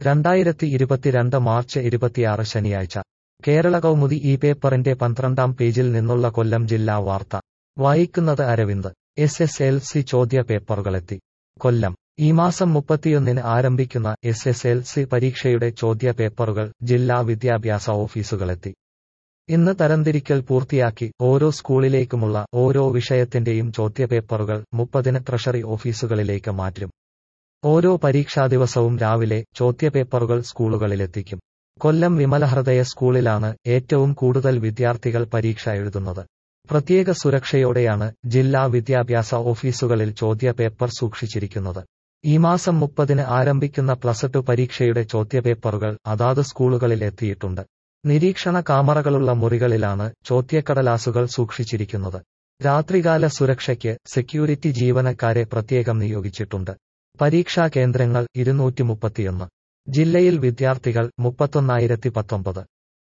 രണ്ടായിരത്തി ഇരുപത്തിരണ്ട് മാർച്ച് ഇരുപത്തിയാറ് ശനിയാഴ്ച കേരള കൗമുദി ഈ പേപ്പറിന്റെ പന്ത്രണ്ടാം പേജിൽ നിന്നുള്ള കൊല്ലം ജില്ലാ വാർത്ത വായിക്കുന്നത് Aravind S S L C ചോദ്യ പേപ്പറുകളെത്തി കൊല്ലം ഈ മാസം മുപ്പത്തിയൊന്നിന് ആരംഭിക്കുന്ന എസ് എസ് എൽ സി പരീക്ഷയുടെ ചോദ്യ പേപ്പറുകൾ ജില്ലാ വിദ്യാഭ്യാസ ഓഫീസുകളെത്തി ഇന്ന് തരംതിരിക്കൽ പൂർത്തിയാക്കി ഓരോ സ്കൂളിലേക്കുമുള്ള ഓരോ വിഷയത്തിന്റെയും ചോദ്യപേപ്പറുകൾ മുപ്പതിന് ട്രഷറി ഓഫീസുകളിലേക്ക് മാറ്റും ഓരോ പരീക്ഷാദിവസവും രാവിലെ ചോദ്യപേപ്പറുകൾ സ്കൂളുകളിലെത്തിക്കും കൊല്ലം വിമലഹൃദയ സ്കൂളിലാണ് ഏറ്റവും കൂടുതൽ വിദ്യാർത്ഥികൾ പരീക്ഷ എഴുതുന്നത് പ്രത്യേക സുരക്ഷയോടെയാണ് ജില്ലാ വിദ്യാഭ്യാസ ഓഫീസുകളിൽ ചോദ്യപേപ്പർ സൂക്ഷിച്ചിരിക്കുന്നത് ഈ മാസം മുപ്പതിന് ആരംഭിക്കുന്ന പ്ലസ് ടു പരീക്ഷയുടെ ചോദ്യപേപ്പറുകൾ അതാത് സ്കൂളുകളിൽ എത്തിയിട്ടുണ്ട് നിരീക്ഷണ കാമറകളുള്ള മുറികളിലാണ് ചോദ്യക്കടലാസുകൾ സൂക്ഷിച്ചിരിക്കുന്നത് രാത്രികാല സുരക്ഷയ്ക്ക് സെക്യൂരിറ്റി ജീവനക്കാരെ പ്രത്യേകം നിയോഗിച്ചിട്ടുണ്ട് പരീക്ഷാ കേന്ദ്രങ്ങൾ ഇരുന്നൂറ്റി മുപ്പത്തിയൊന്ന് ജില്ലയിൽ വിദ്യാർത്ഥികൾ മുപ്പത്തൊന്നായിരത്തി പത്തൊമ്പത്